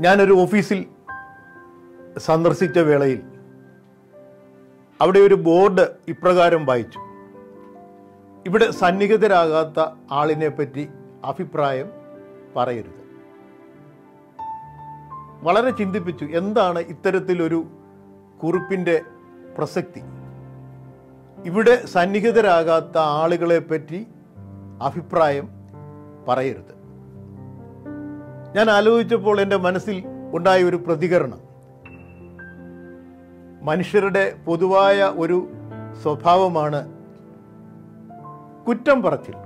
ഞാനൊരു ഓഫീസിൽ സന്ദർശിച്ച വേളയിൽ അവിടെ ഒരു ബോർഡ് ഇപ്രകാരം വായിച്ചു ഇവിടെ സന്നിഹിതരാകാത്ത ആളിനെ പറ്റി അഭിപ്രായം പറയരുത് വളരെ ചിന്തിപ്പിച്ചു എന്താണ് ഇത്തരത്തിലൊരു കുറിപ്പിൻ്റെ പ്രസക്തി ഇവിടെ സന്നിഹിതരാകാത്ത ആളുകളെ പറ്റി അഭിപ്രായം പറയരുത് ഞാൻ ആലോചിച്ചപ്പോൾ എൻ്റെ മനസ്സിൽ ഉണ്ടായ ഒരു പ്രതികരണം മനുഷ്യരുടെ പൊതുവായ ഒരു സ്വഭാവമാണ് കുറ്റം പറച്ചിൽ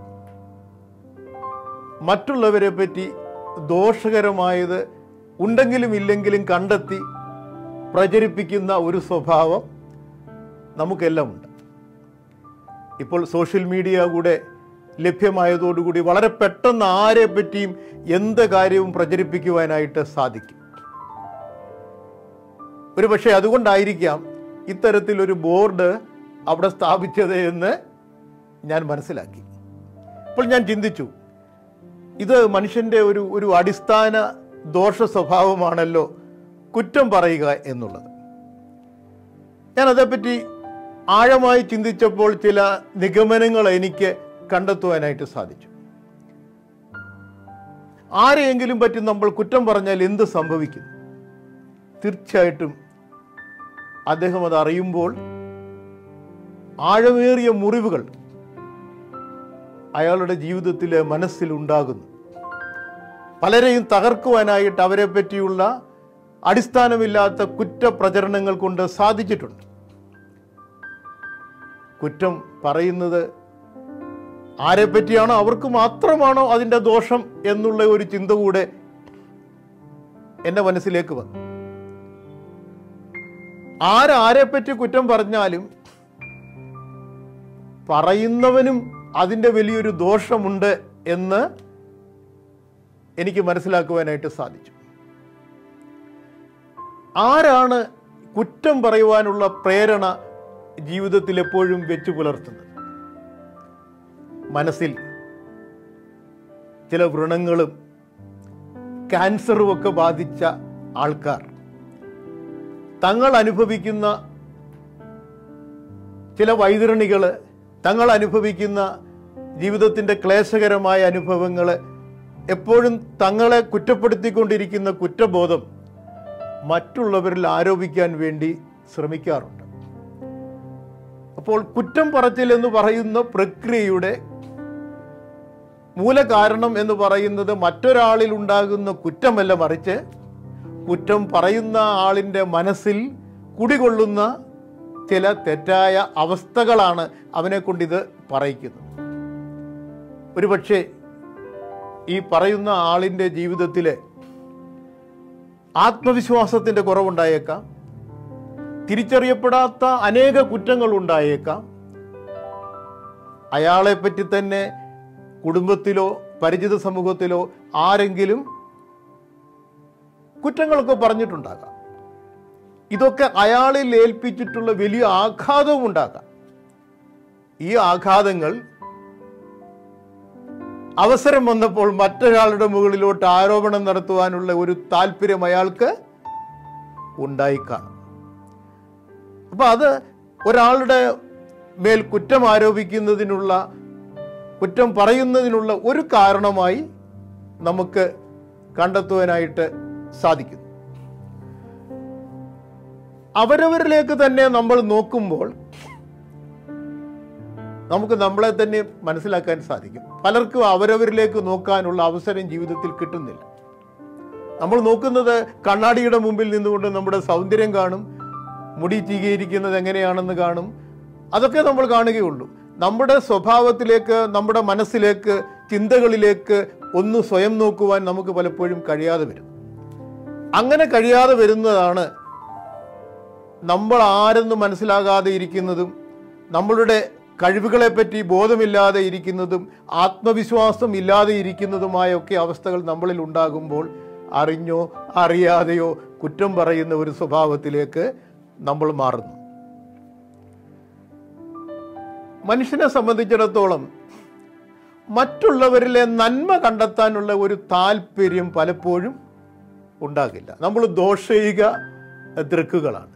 മറ്റുള്ളവരെ പറ്റി ദോഷകരമായത് ഉണ്ടെങ്കിലും ഇല്ലെങ്കിലും കണ്ടെത്തി പ്രചരിപ്പിക്കുന്ന ഒരു സ്വഭാവം നമുക്കെല്ലാം ഉണ്ട് ഇപ്പോൾ സോഷ്യൽ മീഡിയ കൂടെ ലഭ്യമായതോടുകൂടി വളരെ പെട്ടെന്ന് ആരെ പറ്റിയും എന്ത് കാര്യവും പ്രചരിപ്പിക്കുവാനായിട്ട് സാധിക്കും ഒരു പക്ഷേ അതുകൊണ്ടായിരിക്കാം ഇത്തരത്തിലൊരു ബോർഡ് അവിടെ സ്ഥാപിച്ചത് എന്ന് ഞാൻ മനസ്സിലാക്കി അപ്പോൾ ഞാൻ ചിന്തിച്ചു ഇത് മനുഷ്യൻ്റെ ഒരു ഒരു അടിസ്ഥാന ദോഷ സ്വഭാവമാണല്ലോ കുറ്റം പറയുക എന്നുള്ളത് ഞാൻ അതേപ്പറ്റി ആഴമായി ചിന്തിച്ചപ്പോൾ ചില നിഗമനങ്ങൾ എനിക്ക് കണ്ടെത്തുവാനായിട്ട് സാധിച്ചു ആരെയെങ്കിലും പറ്റി നമ്മൾ കുറ്റം പറഞ്ഞാൽ എന്ത് സംഭവിക്കും തീർച്ചയായിട്ടും അദ്ദേഹം അത് അറിയുമ്പോൾ ആഴമേറിയ മുറിവുകൾ അയാളുടെ ജീവിതത്തിലെ മനസ്സിലുണ്ടാകുന്നു പലരെയും തകർക്കുവാനായിട്ട് അവരെ പറ്റിയുള്ള അടിസ്ഥാനമില്ലാത്ത കുറ്റപ്രചരണങ്ങൾ കൊണ്ട് സാധിച്ചിട്ടുണ്ട് കുറ്റം പറയുന്നത് ആരെ പറ്റിയാണോ അവർക്ക് മാത്രമാണോ അതിൻ്റെ ദോഷം എന്നുള്ള ഒരു ചിന്ത കൂടെ എൻ്റെ മനസ്സിലേക്ക് വന്നു ആരാരെ പറ്റി കുറ്റം പറഞ്ഞാലും പറയുന്നവനും അതിൻ്റെ വലിയൊരു ദോഷമുണ്ട് എന്ന് എനിക്ക് മനസ്സിലാക്കുവാനായിട്ട് സാധിച്ചു ആരാണ് കുറ്റം പറയുവാനുള്ള പ്രേരണ ജീവിതത്തിൽ എപ്പോഴും വെച്ചു പുലർത്തുന്നത് മനസ്സിൽ ചില വ്രണങ്ങളും ക്യാൻസറും ഒക്കെ ബാധിച്ച ആൾക്കാർ തങ്ങൾ അനുഭവിക്കുന്ന ചില വൈതരണികൾ തങ്ങൾ അനുഭവിക്കുന്ന ജീവിതത്തിൻ്റെ ക്ലേശകരമായ അനുഭവങ്ങൾ എപ്പോഴും തങ്ങളെ കുറ്റപ്പെടുത്തിക്കൊണ്ടിരിക്കുന്ന കുറ്റബോധം മറ്റുള്ളവരിൽ ആരോപിക്കാൻ വേണ്ടി ശ്രമിക്കാറുണ്ട് അപ്പോൾ കുറ്റം പറച്ചിൽ എന്ന് പറയുന്ന പ്രക്രിയയുടെ മൂലകാരണം എന്ന് പറയുന്നത് മറ്റൊരാളിൽ ഉണ്ടാകുന്ന കുറ്റമല്ല മറിച്ച് കുറ്റം പറയുന്ന ആളിൻ്റെ മനസ്സിൽ കുടികൊള്ളുന്ന ചില തെറ്റായ അവസ്ഥകളാണ് അവനെ കൊണ്ടിത് പറയിക്കുന്നത് ഒരുപക്ഷെ ഈ പറയുന്ന ആളിൻ്റെ ജീവിതത്തിലെ ആത്മവിശ്വാസത്തിൻ്റെ കുറവുണ്ടായേക്കാം തിരിച്ചറിയപ്പെടാത്ത അനേക കുറ്റങ്ങൾ ഉണ്ടായേക്കാം അയാളെപ്പറ്റി തന്നെ കുടുംബത്തിലോ പരിചിത സമൂഹത്തിലോ ആരെങ്കിലും കുറ്റങ്ങളൊക്കെ പറഞ്ഞിട്ടുണ്ടാകാം ഇതൊക്കെ അയാളിൽ ഏൽപ്പിച്ചിട്ടുള്ള വലിയ ആഘാതവും ഉണ്ടാകാം ഈ ആഘാതങ്ങൾ അവസരം വന്നപ്പോൾ മറ്റൊരാളുടെ മുകളിലോട്ട് ആരോപണം നടത്തുവാനുള്ള ഒരു താല്പര്യം അയാൾക്ക് ഉണ്ടായിക്കാണും അപ്പൊ അത് ഒരാളുടെ മേൽ കുറ്റം ആരോപിക്കുന്നതിനുള്ള കുറ്റം പറയുന്നതിനുള്ള ഒരു കാരണമായി നമുക്ക് കണ്ടെത്തുവാനായിട്ട് സാധിക്കുന്നു അവരവരിലേക്ക് തന്നെ നമ്മൾ നോക്കുമ്പോൾ നമുക്ക് നമ്മളെ തന്നെ മനസ്സിലാക്കാൻ സാധിക്കും പലർക്കും അവരവരിലേക്ക് നോക്കാനുള്ള അവസരം ജീവിതത്തിൽ കിട്ടുന്നില്ല നമ്മൾ നോക്കുന്നത് കണ്ണാടിയുടെ മുമ്പിൽ നിന്നുകൊണ്ട് നമ്മുടെ സൗന്ദര്യം കാണും മുടി ചീകിയിരിക്കുന്നത് എങ്ങനെയാണെന്ന് കാണും അതൊക്കെ നമ്മൾ കാണുകയുള്ളൂ നമ്മുടെ സ്വഭാവത്തിലേക്ക് നമ്മുടെ മനസ്സിലേക്ക് ചിന്തകളിലേക്ക് ഒന്ന് സ്വയം നോക്കുവാൻ നമുക്ക് പലപ്പോഴും കഴിയാതെ വരും അങ്ങനെ കഴിയാതെ വരുന്നതാണ് നമ്മൾ ആരെന്ന് മനസ്സിലാകാതെ ഇരിക്കുന്നതും നമ്മളുടെ കഴിവുകളെപ്പറ്റി ബോധമില്ലാതെ ഇരിക്കുന്നതും ആത്മവിശ്വാസം ഇല്ലാതെ ഇരിക്കുന്നതുമായ ഒക്കെ അവസ്ഥകൾ നമ്മളിൽ ഉണ്ടാകുമ്പോൾ അറിഞ്ഞോ അറിയാതെയോ കുറ്റം പറയുന്ന ഒരു സ്വഭാവത്തിലേക്ക് നമ്മൾ മാറുന്നു മനുഷ്യനെ സംബന്ധിച്ചിടത്തോളം മറ്റുള്ളവരിലെ നന്മ കണ്ടെത്താനുള്ള ഒരു താല്പര്യം പലപ്പോഴും ഉണ്ടാകില്ല നമ്മൾ ദോഷയിക ദൃക്കുകളാണ്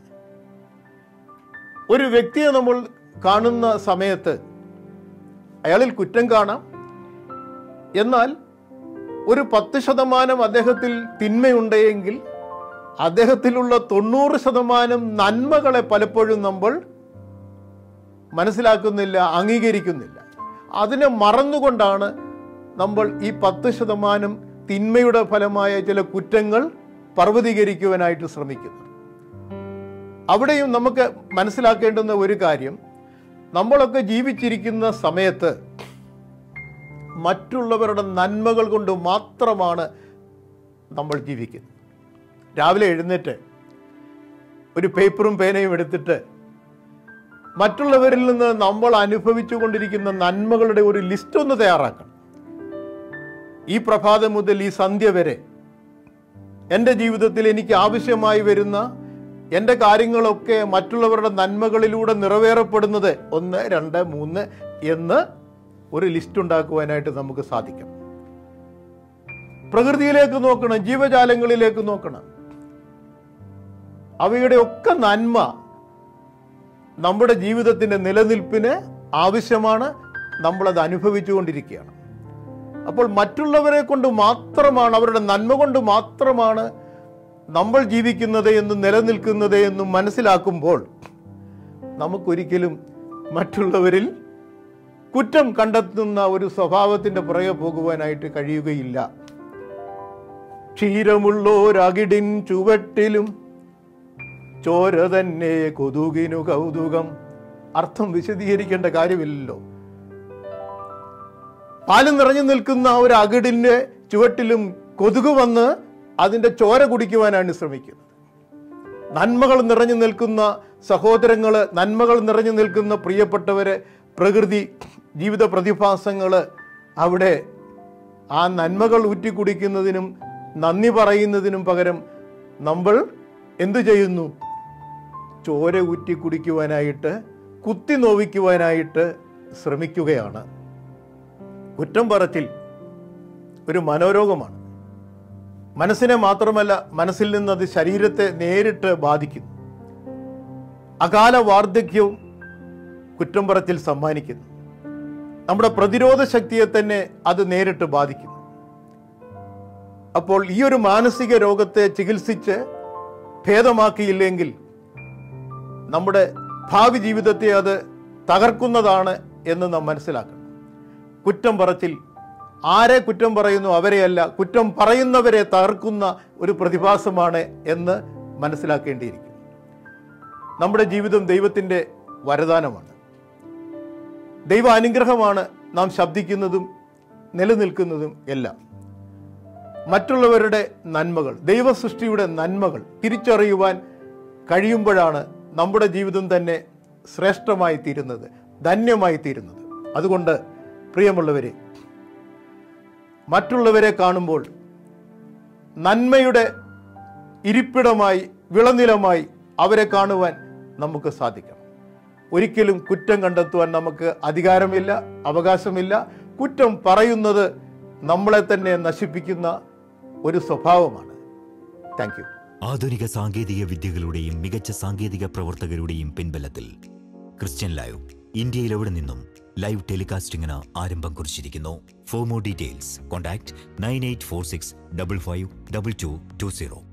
ഒരു വ്യക്തിയെ നമ്മൾ കാണുന്ന സമയത്ത് അയാളിൽ കുറ്റം കാണാം എന്നാൽ ഒരു പത്ത് ശതമാനം അദ്ദേഹത്തിൽ തിന്മയുണ്ടെങ്കിൽ അദ്ദേഹത്തിലുള്ള തൊണ്ണൂറ് ശതമാനം നന്മകളെ പലപ്പോഴും നമ്മൾ മനസ്സിലാക്കുന്നില്ല അംഗീകരിക്കുന്നില്ല അതിനെ മറന്നുകൊണ്ടാണ് നമ്മൾ ഈ പത്ത് ശതമാനം തിന്മയുടെ ഫലമായ ചില കുറ്റങ്ങൾ പർവ്വതീകരിക്കുവാനായിട്ട് ശ്രമിക്കുന്നത് അവിടെയും നമുക്ക് മനസ്സിലാക്കേണ്ടുന്ന ഒരു കാര്യം നമ്മളൊക്കെ ജീവിച്ചിരിക്കുന്ന സമയത്ത് മറ്റുള്ളവരുടെ നന്മകൾ കൊണ്ട് മാത്രമാണ് നമ്മൾ ജീവിക്കുന്നത് രാവിലെ എഴുന്നേറ്റ് ഒരു പേപ്പറും പേനയും എടുത്തിട്ട് മറ്റുള്ളവരിൽ നിന്ന് നമ്മൾ അനുഭവിച്ചു കൊണ്ടിരിക്കുന്ന നന്മകളുടെ ഒരു ലിസ്റ്റ് ഒന്ന് തയ്യാറാക്കണം ഈ പ്രഭാതം മുതൽ ഈ സന്ധ്യ വരെ എൻ്റെ ജീവിതത്തിൽ എനിക്ക് ആവശ്യമായി വരുന്ന എൻ്റെ കാര്യങ്ങളൊക്കെ മറ്റുള്ളവരുടെ നന്മകളിലൂടെ നിറവേറപ്പെടുന്നത് ഒന്ന് രണ്ട് മൂന്ന് എന്ന് ഒരു ലിസ്റ്റ് ഉണ്ടാക്കുവാനായിട്ട് നമുക്ക് സാധിക്കും പ്രകൃതിയിലേക്ക് നോക്കണം ജീവജാലങ്ങളിലേക്ക് നോക്കണം അവയുടെ ഒക്കെ നന്മ നമ്മുടെ ജീവിതത്തിൻ്റെ നിലനിൽപ്പിന് ആവശ്യമാണ് നമ്മളത് അനുഭവിച്ചുകൊണ്ടിരിക്കുകയാണ് അപ്പോൾ മറ്റുള്ളവരെ കൊണ്ട് മാത്രമാണ് അവരുടെ നന്മ കൊണ്ട് മാത്രമാണ് നമ്മൾ ജീവിക്കുന്നത് എന്നും നിലനിൽക്കുന്നത് എന്നും മനസ്സിലാക്കുമ്പോൾ നമുക്കൊരിക്കലും മറ്റുള്ളവരിൽ കുറ്റം കണ്ടെത്തുന്ന ഒരു സ്വഭാവത്തിൻ്റെ പുറകെ പോകുവാനായിട്ട് കഴിയുകയില്ല ക്ഷീരമുള്ളോരകിടിൻ ചുവട്ടിലും ചോര തന്നെ കൊതുകിനു കൗതുകം അർത്ഥം വിശദീകരിക്കേണ്ട കാര്യമില്ലല്ലോ പാല് നിറഞ്ഞു നിൽക്കുന്ന ഒരു അകിടിന്റെ ചുവട്ടിലും കൊതുക് വന്ന് അതിന്റെ ചോര കുടിക്കുവാനാണ് ശ്രമിക്കുന്നത് നന്മകൾ നിറഞ്ഞു നിൽക്കുന്ന സഹോദരങ്ങള് നന്മകൾ നിറഞ്ഞു നിൽക്കുന്ന പ്രിയപ്പെട്ടവര് പ്രകൃതി ജീവിത പ്രതിഭാസങ്ങൾ അവിടെ ആ നന്മകൾ ഊറ്റിക്കുടിക്കുന്നതിനും നന്ദി പറയുന്നതിനും പകരം നമ്മൾ എന്തു ചെയ്യുന്നു ചോര ഊറ്റി കുടിക്കുവാനായിട്ട് കുത്തി നോവിക്കുവാനായിട്ട് ശ്രമിക്കുകയാണ് കുറ്റം പറച്ചിൽ ഒരു മനോരോഗമാണ് മനസ്സിനെ മാത്രമല്ല മനസ്സിൽ നിന്ന് അത് ശരീരത്തെ നേരിട്ട് ബാധിക്കുന്നു അകാല വാർദ്ധക്യവും കുറ്റം പറച്ചിൽ സമ്മാനിക്കുന്നു നമ്മുടെ പ്രതിരോധ ശക്തിയെ തന്നെ അത് നേരിട്ട് ബാധിക്കുന്നു അപ്പോൾ ഈ ഒരു മാനസിക രോഗത്തെ ചികിത്സിച്ച് ഭേദമാക്കിയില്ലെങ്കിൽ നമ്മുടെ ഭാവി ജീവിതത്തെ അത് തകർക്കുന്നതാണ് എന്ന് നാം മനസ്സിലാക്കണം കുറ്റം പറച്ചിൽ ആരെ കുറ്റം പറയുന്നു അവരെയല്ല കുറ്റം പറയുന്നവരെ തകർക്കുന്ന ഒരു പ്രതിഭാസമാണ് എന്ന് മനസ്സിലാക്കേണ്ടിയിരിക്കുന്നു നമ്മുടെ ജീവിതം ദൈവത്തിൻ്റെ വരദാനമാണ് ദൈവ അനുഗ്രഹമാണ് നാം ശബ്ദിക്കുന്നതും നിലനിൽക്കുന്നതും എല്ലാം മറ്റുള്ളവരുടെ നന്മകൾ ദൈവ സൃഷ്ടിയുടെ നന്മകൾ തിരിച്ചറിയുവാൻ കഴിയുമ്പോഴാണ് നമ്മുടെ ജീവിതം തന്നെ ശ്രേഷ്ഠമായി തീരുന്നത് ധന്യമായി തീരുന്നത് അതുകൊണ്ട് പ്രിയമുള്ളവരെ മറ്റുള്ളവരെ കാണുമ്പോൾ നന്മയുടെ ഇരിപ്പിടമായി വിളനിലമായി അവരെ കാണുവാൻ നമുക്ക് സാധിക്കണം ഒരിക്കലും കുറ്റം കണ്ടെത്തുവാൻ നമുക്ക് അധികാരമില്ല അവകാശമില്ല കുറ്റം പറയുന്നത് നമ്മളെ തന്നെ നശിപ്പിക്കുന്ന ഒരു സ്വഭാവമാണ് താങ്ക് യു ആധുനിക സാങ്കേതിക വിദ്യകളുടെയും മികച്ച സാങ്കേതിക പ്രവർത്തകരുടെയും പിൻബലത്തിൽ ക്രിസ്ത്യൻ ലൈവ് ഇന്ത്യയിൽ എവിടെ നിന്നും ലൈവ് ടെലികാസ്റ്റിംഗിന് ആരംഭം കുറിച്ചിരിക്കുന്നു for more details contact nine eight four six double five double two two zero